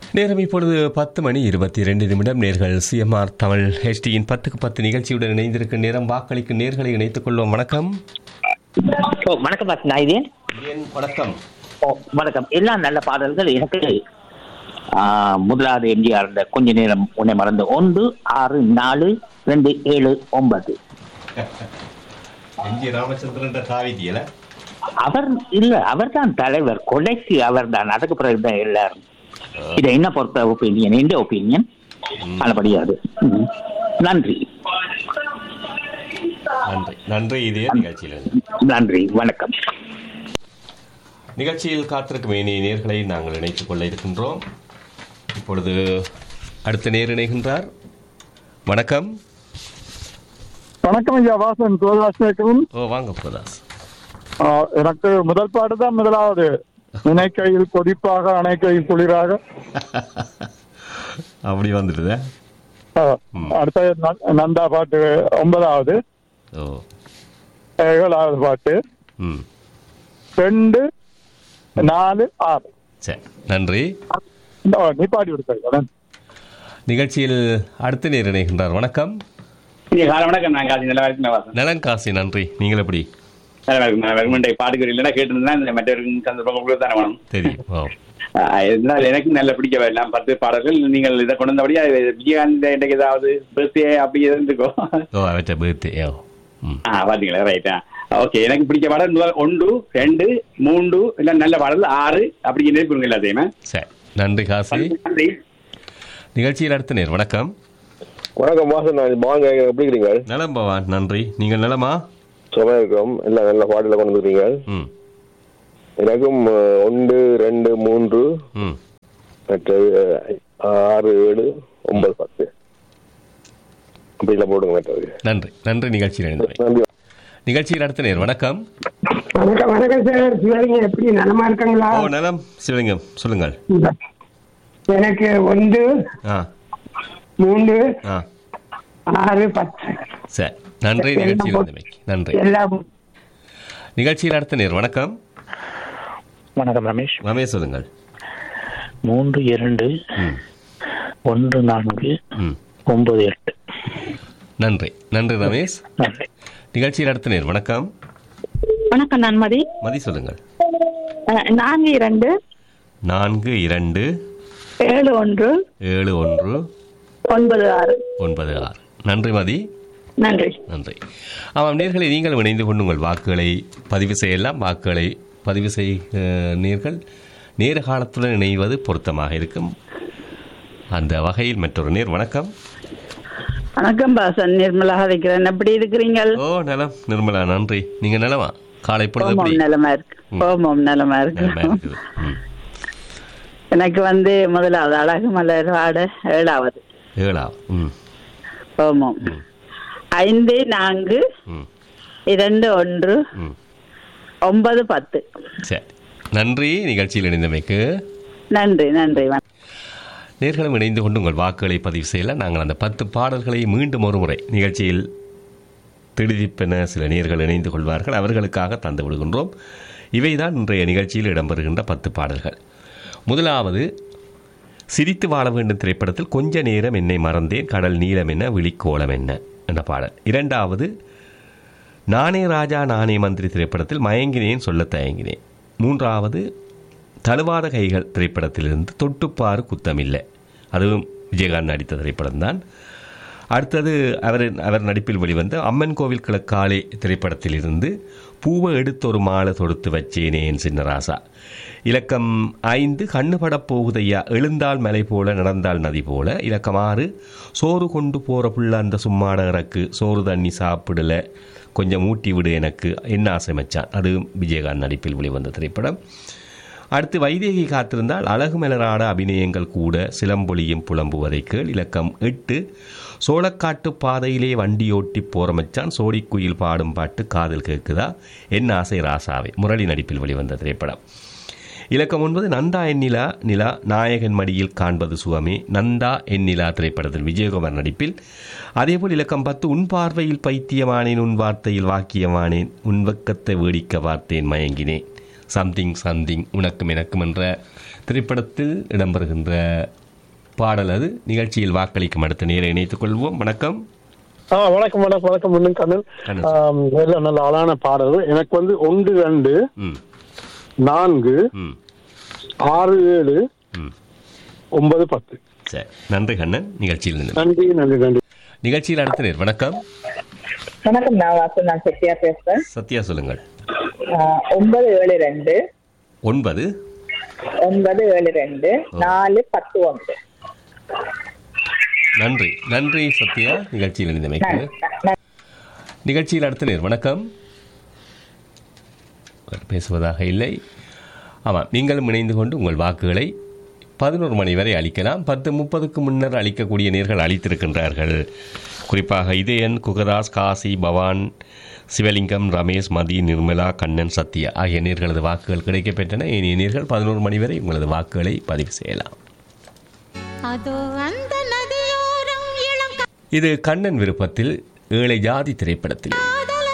நேரம் இப்பொழுது பத்து மணி இருபத்தி இரண்டு நிமிடம் நேர்கள் சிஎம்ஆர் தமிழ் ஹெச்டியின் பத்துக்கு பத்து நிகழ்ச்சியுடன் இணைந்திருக்கும் நேரம் வாக்களிக்கும் நேர்களை இணைத்துக் கொள்வோம் வணக்கம் ஓ வணக்கம் பாஸ் நான் இதேன் வணக்கம் ஓ வணக்கம் எல்லாம் நல்ல பாடல்கள் எனக்கு ஆ, முதலாவது எம்ஜிஆர் இந்த கொஞ்ச நேரம் உன்னை மறந்து ஒன்று ஆறு நாலு ரெண்டு ஏழு ஒன்பது எம் ஜி ராமச்சந்திரன் காவிதியில அவர் இல்ல அவர் தான் தலைவர் கொலைக்கு அவர் தான் அதுக்கு பிறகு தான் எல்லாரும் இதை என்ன பொறுத்த ஒப்பீனியன் எந்த ஒப்பீனியன் நல்லபடியாது ம். நன்றி நன்றி நன்றி இதே நிகழ்ச்சியில் நன்றி வணக்கம் நிகழ்ச்சியில் காத்திருக்கும் இனிய நேர்களை நாங்கள் இணைத்துக் கொள்ள இருக்கின்றோம் இப்பொழுது அடுத்த நேர் இணைகின்றார் வணக்கம் வணக்கம் ஐயா வாசன் கோதாசேகரும் ஓ வாங்க பிரதாஸ் எனக்கு முதல் பாட்டு தான் முதலாவது நினைக்கையில் கொதிப்பாக அணைக்கையில் குளிராக அப்படி வந்துடுதே ஆ, அடுத்த ந- நந்தா பாட்டு ஒன்பதாவது ஓ ஏழாவது பாட்டு ம் ரெண்டு நாலு ஆறு சரி நன்றி இந்த நீ பாடி கொடுத்த நிகழ்ச்சியில் அடுத்த நேர் இணைகின்றார் வணக்கம் காலை வணக்கம் நான் காசி நல்லா இருக்கு வாசன் நலன் காசி நன்றி நீங்கள் எப்படி நல்லா இருக்கு நான் வெறுமண்டை பாடுகிற இல்லைன்னா கேட்டிருந்தா இந்த மற்றவருக்கு சந்தர்ப்பம் கொடுத்து தானே வேணும் தெரியும் ஓ ஆஹ் இதனால எனக்கு நல்ல பிடிக்க எல்லாம் பத்து பாடல்கள் நீங்கள் இதை கொண்டு வந்தபடியா விஜயகாந்த் இன்றைக்கு ஏதாவது பர்த்டே அப்படி இருந்துக்கோ ஓ அவற்றை பர்த்டே ஓ ம் ஆ பாத்தீங்களா ரைட்டா ஓகே எனக்கு பிடிச்ச பாடல் முதல் ஒன்று ரெண்டு மூன்று இல்ல நல்ல பாடல் ஆறு அப்படி நினைப்புங்க எல்லாத்தையுமே சரி நன்றி காசி நன்றி நிகழ்ச்சியில் அடுத்த நேர் வணக்கம் வணக்கம் வாசன் நான் வாங்க எப்படி இருக்கிறீங்க நலம் பவான் நன்றி நீங்கள் நலமா சும்மா இருக்கிறோம் எல்லாம் நல்ல பாடல கொண்டு வந்துருக்கீங்க ம் எனக்கும் அஹ், ஒன்று ரெண்டு மூன்று ம் மற்ற அஹ், ஆறு ஏழு ஒன்பது பத்து அப்படிலாம் போடுங்க மற்றது நன்றி நன்றி நிகழ்ச்சியில் இணைந்தவை நன்றி நிகழ்ச்சியில் அடுத்த நேர் வணக்கம் வணக்கம் வணக்கம் சார் சிவலிங்க எப்படி நலமா இருக்காங்களா ஓ நலம் சிவலிங்கம் சொல்லுங்கள் எனக்கு ஒன்று ஆ மூன்று ஆ ஆறு பத்து சரி நன்றி நிகழ்ச்சியில் இணைந்தமைக்கு நன்றி எல்லாம் நிகழ்ச்சியில் அடுத்த நேர் வணக்கம் வணக்கம் ரமேஷ் ரமேஷ் சொல்லுங்கள் மூன்று இரண்டு ம் ஒன்று நான்கு ம் ஒன்பது எட்டு நன்றி நன்றி ரமேஷ் நன்றி நிகழ்ச்சியில் அடுத்த நேர் வணக்கம் வணக்கம் நான் மதி மதி சொல்லுங்கள் அஹ், நான்கு இரண்டு நான்கு இரண்டு ஏழு ஒன்று ஏழு ஒன்று ஒன்பது ஆறு ஒன்பது ஆறு நன்றி மதி நன்றி நன்றி ஆமாம் நேர்களை நீங்கள் இணைந்து கொண்டு உங்கள் வாக்குகளை பதிவு செய்யலாம் வாக்குகளை பதிவு செய் அஹ், நேர்கள் நேர காலத்துடன் இணைவது பொருத்தமாக இருக்கும் அந்த வகையில் மற்றொரு நேர் வணக்கம் வணக்கம் பாசன் நிர்மலா இருக்கிறேன் எப்படி இருக்கிறீங்கள் ஓ நலம் நிர்மலா நன்றி நீங்க நலமா காலை பொழுது எப்படி ஓமம் நலமா இருக்கு ம். ஓமம் நலமா நலமா இருக்கு இருக்குது ம். எனக்கு வந்து முதலாவது அழகு மலர் ஆட ஏழாவது ஏழா ம் ஓமம் ஐந்து நான்கு ம் இரண்டு ஒன்று ம் ஒன்பது பத்து சரி நன்றி நிகழ்ச்சியில் இணைந்தமைக்கு நன்றி நன்றி வணக்கம். நேர்களும் இணைந்து கொண்டு உங்கள் வாக்குகளை பதிவு செய்யலாம் நாங்கள் அந்த பத்து பாடல்களை மீண்டும் ஒரு முறை நிகழ்ச்சியில் திடுதிப்பென சில நேர்கள் இணைந்து கொள்வார்கள் அவர்களுக்காக தந்து விடுகின்றோம் இவைதான் இன்றைய நிகழ்ச்சியில் இடம்பெறுகின்ற பத்து பாடல்கள் முதலாவது சிரித்து வாழ வேண்டும் திரைப்படத்தில் கொஞ்ச நேரம் என்னை மறந்தேன் கடல் நீளம் என்ன விழிக்கோளம் என்ன என்ற பாடல் இரண்டாவது நானே ராஜா நானே மந்திரி திரைப்படத்தில் மயங்கினேன் சொல்ல தயங்கினேன் மூன்றாவது தழுவாத கைகள் திரைப்படத்திலிருந்து தொட்டுப்பாறு குத்தமில்லை அதுவும் விஜயகாந்த் நடித்த திரைப்படம்தான் அடுத்தது அவர் அவர் நடிப்பில் வெளிவந்த அம்மன் கோவில் கிழக்காலே திரைப்படத்திலிருந்து பூவை எடுத்து ஒரு மாலை தொடுத்து வச்சேனே என் சின்னராசா இலக்கம் ஐந்து கண்ணுபடப் போகுதையா எழுந்தால் மலை போல நடந்தால் நதி போல இலக்கம் ஆறு சோறு கொண்டு போற புள்ள அந்த சும்மாட இறக்கு சோறு தண்ணி சாப்பிடல கொஞ்சம் ஊட்டி விடு எனக்கு என்ன ஆசை மச்சான் அது விஜயகாந்த் நடிப்பில் வெளிவந்த திரைப்படம் அடுத்து வைதேகி காத்திருந்தால் அழகு மலராட அபிநயங்கள் கூட சிலம்பொலியும் புலம்புவதை கேள் இலக்கம் எட்டு சோளக்காட்டு பாதையிலே வண்டியோட்டி போற மச்சான் சோடிக்குயில் பாடும் பாட்டு காதல் கேட்குதா என் ஆசை ராசாவே முரளி நடிப்பில் வெளிவந்த திரைப்படம் இலக்கம் ஒன்பது நந்தா எண்ணிலா நிலா நாயகன் மடியில் காண்பது சுகமே நந்தா எண்ணிலா திரைப்படத்தில் விஜயகுமார் நடிப்பில் அதேபோல் இலக்கம் பத்து உன் பார்வையில் பைத்தியமானேன் உன் வார்த்தையில் வாக்கியமானேன் உன் வெக்கத்தை வேடிக்க பார்த்தேன் மயங்கினேன் சம்திங் சம்திங் உனக்கும் எனக்கும் என்ற திரைப்படத்தில் இடம்பெறுகின்ற பாடல் அது நிகழ்ச்சியில் வாக்களிக்கும் அடுத்த நேரை இணைத்துக் கொள்வோம் வணக்கம் ஆ வணக்கம் வணக்கம் வணக்கம் முன்னும் கண்ணன் கண்ணன். ஆம், எல்லாம் நல்ல அழகான பாடல் எனக்கு வந்து ஒன்று ரெண்டு ம் நான்கு ம் ஆறு ஏழு ம் ஒன்பது பத்து சரி நன்றி கண்ணன் நிகழ்ச்சியில் நின்று நன்றி நன்றி நன்றி நிகழ்ச்சியில் அடுத்த நேர் வணக்கம் வணக்கம் நான் வாசு நான் சத்யா பேசுறேன் சத்யா சொல்லுங்கள் ஆஹ் ஒன்பது ஏழு ரெண்டு ஒன்பது ஒன்பது ஏழு ரெண்டு நாலு பத்து ஒன்று நன்றி நன்றி சத்யா நிகழ்ச்சியில் இணைந்தமைக்கு நிகழ்ச்சியில் அடுத்த நேர் வணக்கம் அவர் பேசுவதாக இல்லை ஆமாம் நீங்களும் இணைந்து கொண்டு உங்கள் வாக்குகளை பதினோரு மணி வரை அளிக்கலாம் பத்து முப்பதுக்கு முன்னர் அளிக்கக்கூடிய நேர்கள் அளித்திருக்கின்றார்கள் குறிப்பாக இதயன் குகதாஸ் காசி பவான் சிவலிங்கம் ரமேஷ் மதி நிர்மலா கண்ணன் சத்யா ஆகிய நேர்களது வாக்குகள் கிடைக்கப்பெற்றன இனிய நேர்கள் பதினோரு மணி வரை உங்களது வாக்குகளை பதிவு செய்யலாம் அதோ அந்த நதியோரம் இளம் இது கண்ணன் விருப்பத்தில் ஏழை ஜாதி திரைப்படத்தில் காத